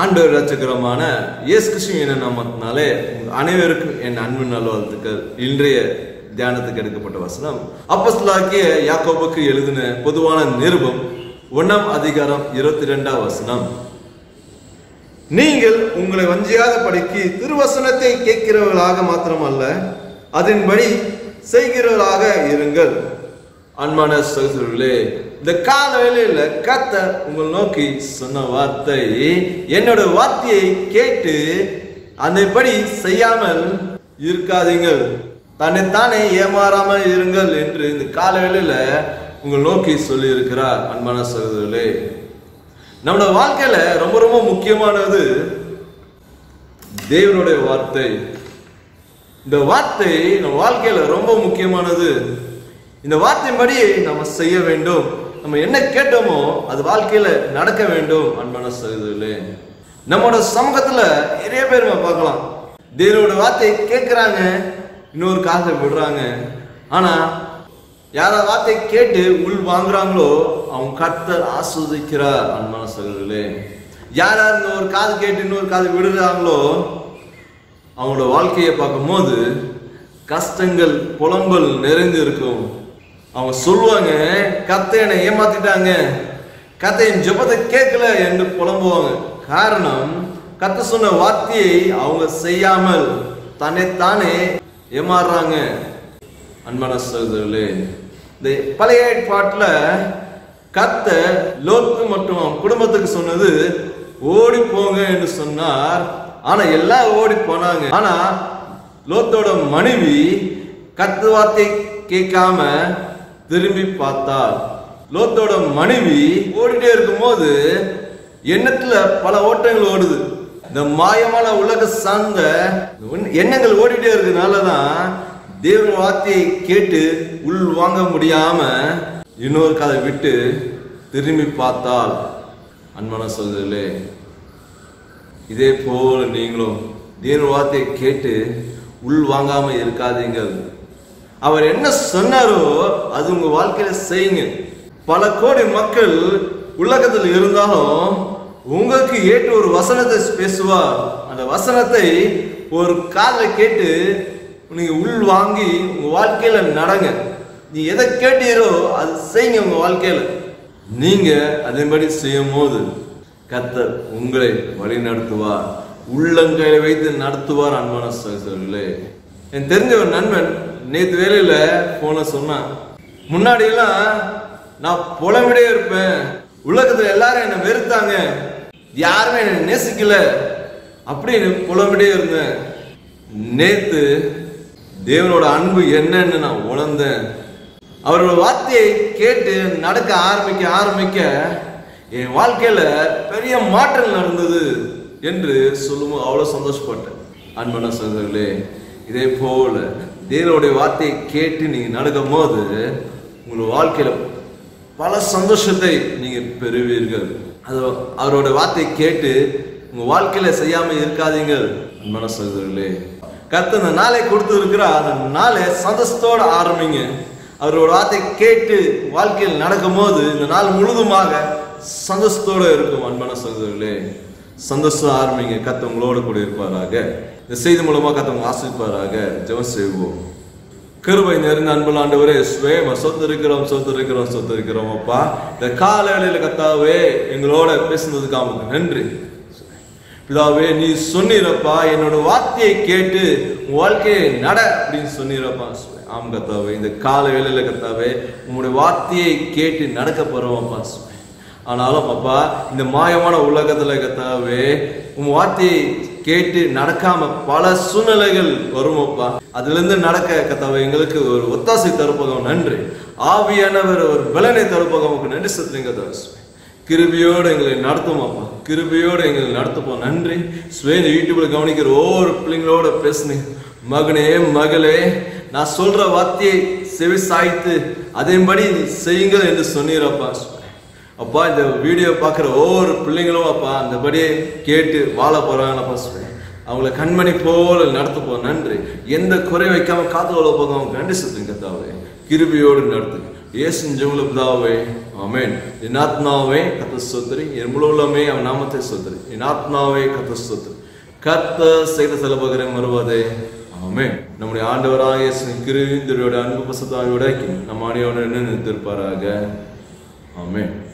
ஆண்டவர் ரட்சகரமான இயேசு கிருஷ்ணன் என நாமத்தினாலே உங்கள் அனைவருக்கும் என் அன்பு நல்வாழ்த்துக்கள் இன்றைய தியானத்துக்கு எடுக்கப்பட்ட வசனம் அப்பஸ்தலராகிய யாக்கோபுக்கு எழுதின பொதுவான நிருபம் ஒண்ணாம் அதிகாரம் இருபத்தி ரெண்டாம் வசனம் நீங்கள் உங்களை வஞ்சியாத படிக்கு திருவசனத்தை கேட்கிறவர்களாக மாத்திரமல்ல அதன்படி செய்கிறவர்களாக இருங்கள் அன்பான சகோதரர்களே இந்த கால வேளையில கத்த உங்கள் நோக்கி சொன்ன வார்த்தை என்னோட வார்த்தையை கேட்டு அதைப்படி செய்யாமல் இருக்காதீங்கள் தன்னைத்தானே ஏமாறாமல் இருங்கள் என்று இந்த கால வேளையில உங்கள் நோக்கி சொல்லி இருக்கிறார் அன்பான சகோதரர்களே நம்மளோட வாழ்க்கையில ரொம்ப ரொம்ப முக்கியமானது தேவனுடைய வார்த்தை இந்த வார்த்தை நம்ம வாழ்க்கையில ரொம்ப முக்கியமானது இந்த வார்த்தையின்படி நம்ம செய்ய வேண்டும் நம்ம என்ன கேட்டோமோ அது வாழ்க்கையில நடக்க வேண்டும் அன்பான சகோதரர்களே நம்மளோட சமூகத்துல நிறைய பேர் நம்ம பார்க்கலாம் தேவனோட வார்த்தையை கேட்கிறாங்க இன்னொரு காதை விடுறாங்க ஆனா யார வார்த்தை கேட்டு உள் வாங்குறாங்களோ அவங்க கர்த்தர் ஆஸ்வதிக்கிறார் அன்பான சகோதரர்களே யார் யார் இந்த ஒரு காது கேட்டு இன்னொரு காது விடுறாங்களோ அவங்களோட வாழ்க்கையை பார்க்கும்போது கஷ்டங்கள் புலம்பல் நிறைந்து இருக்கும் அவங்க சொல்லுவாங்க கத்தை என்னை ஏமாத்திட்டாங்க கத்தை என் ஜெபத்தை கேட்கல என்று புலம்புவாங்க காரணம் கத்த சொன்ன வார்த்தையை அவங்க செய்யாமல் தன்னைத்தானே ஏமாறுறாங்க அன்பான சகோதரர்களே இந்த பழைய ஏற்பாட்டுல கத்த லோத்து மற்றும் அவன் குடும்பத்துக்கு சொன்னது ஓடி போங்க என்று சொன்னார் ஆனா எல்லாம் ஓடி போனாங்க ஆனா லோத்தோட மனைவி கத்து வார்த்தை கேட்காம திரும்பி பார்த்தாள் லோத்தோட மனைவி ஓடிட்டே இருக்கும்போது எண்ணத்துல பல ஓட்டங்கள் ஓடுது இந்த மாயமான உலக சார்ந்த எண்ணங்கள் ஓடிட்டே இருக்கனாலதான் தேவன் வார்த்தையை கேட்டு உள் வாங்க முடியாம இன்னொரு கதை விட்டு திரும்பி பார்த்தால் அன்பான சகோதரர்களே இதே போல நீங்களும் தேவன் வார்த்தையை கேட்டு உள் வாங்காம இருக்காதீங்கள் அவர் என்ன சொன்னாரோ அது உங்க வாழ்க்கையில செய்யுங்க பல கோடி மக்கள் உலகத்தில் இருந்தாலும் உங்களுக்கு ஏற்று ஒரு வசனத்தை பேசுவார் அந்த வசனத்தை ஒரு காதில் கேட்டு நீங்க உள் வாங்கி உங்க வாழ்க்கையில நடங்க நீ எதை கேட்டீரோ அது செய்யுங்க உங்க வாழ்க்கையில நீங்க அதன்படி செய்யும் போது கத்தர் உங்களை வழி நடத்துவார் உள்ளங்கையில வைத்து நடத்துவார் அன்பான சகோதரர்களே என் தெரிஞ்ச ஒரு நண்பன் நேத்து வேலையில போன சொன்னான் முன்னாடி எல்லாம் நான் புலமிடே இருப்பேன் உலகத்துல எல்லாரும் என்னை வெறுத்தாங்க யாருமே என்னை நேசிக்கல அப்படின்னு புலமிடே இருந்தேன் நேத்து தேவனோட அன்பு என்னன்னு நான் உணர்ந்தேன் அவரோட வார்த்தையை கேட்டு நடக்க ஆரம்பிக்க ஆரம்பிக்க என் வாழ்க்கையில பெரிய மாற்றம் நடந்தது என்று சொல்லும்போது அவ்வளவு சந்தோஷப்பட்டேன் அன்பான சகோதரர்களே இதே போல தேவனுடைய வார்த்தையை கேட்டு நீங்க நடக்கும் போது உங்கள் வாழ்க்கையில பல சந்தோஷத்தை நீங்க பெறுவீர்கள் அது அவரோட வார்த்தையை கேட்டு உங்க வாழ்க்கையில செய்யாம இருக்காதீங்க அன்பான சகோதரர்களே கத்த அந்த நாளை கொடுத்து இருக்கிற அந்த நாளை சந்தோஷத்தோட ஆரம்பிங்க அவரோட வார்த்தை கேட்டு வாழ்க்கையில் நடக்கும் போது இந்த நாள் முழுதுமாக சந்தோஷத்தோட இருக்கும் அன்பான சகோதரர்களே சந்தோஷம் ஆரம்பிங்க கத்த உங்களோட கூட இருப்பாராக இந்த செய்தி மூலமா கத்த உங்க ஆசிரிப்பாராக ஜெபம் செய்வோம் கிருபை நிறைந்த அன்புள்ள ஆண்டவரே சுவேம சொத்து இருக்கிறோம் சொத்து இருக்கிறோம் சொத்து இருக்கிறோம் அப்பா இந்த கால வேளையில கத்தாவே எங்களோட பேசுனதுக்கு அவனுக்கு நன்றி பிதாவே நீ சொன்னீரப்பா என்னோட வார்த்தையை கேட்டு உன் வாழ்க்கையை நட அப்படின்னு சொன்னீரப்பா ஆம் கத்தாவே இந்த கால வேளையில கத்தாவே உங்களுடைய வார்த்தையை கேட்டு நடக்க போறோம்ப்பா ஆனாலும் அப்பா இந்த மாயமான உலகத்துல கத்தாவே உன் வார்த்தையை கேட்டு நடக்காம பல சூழ்நிலைகள் வருமப்பா அதுல இருந்து நடக்க கத்தாவே எங்களுக்கு ஒரு ஒத்தாசை தருப்பகம் நன்றி ஆவியானவர் ஒரு பலனை தருப்பகம் உமக்கு நன்றி சத்துலிங்க தவசு கிருபியோடு எங்களை நடத்துமாப்பா கிருபியோடு எங்களை நடத்துப்போம் நன்றி ஸ்வேன் யூடியூப்ல கவனிக்கிற ஒவ்வொரு பிள்ளைங்களோட பேசுனேன் மகனே மகளே நான் சொல்ற வார்த்தையை செவி சாய்த்து அதேபடி நீ செய்யுங்கள் என்று சொன்னீரப்பா அப்பா இந்த வீடியோ பார்க்குற ஒவ்வொரு பிள்ளைங்களும் அப்பா அந்தபடியே கேட்டு வாழ போறாங்கப்பா சொல்றேன் அவங்கள கண்மணி போல நடத்துப்போம் நன்றி எந்த குறை வைக்காம காத்து வாழ போதும் அவங்க நன்றி சுத்துங்க கத்தாவே கிருபியோடு நடத்துங்க இயேசு ஜெவல பிதாவே ஆமென் என் ஆத்மாவே கத்த ஸ்தோத்திரி என் முழு உள்ளமே அவன் நாமத்தை ஸ்தோத்திரி என் ஆத்மாவே கத்த ஸ்தோத்திரி கத்த செய்த செலபகரம் வருவதே ஆமென் நம்முடைய ஆண்டவராக இயேசு கிருந்தரோட அன்பு பசத்தாவியோட நம் அணியோட நின்று நிறுத்திருப்பாராக ஆமென்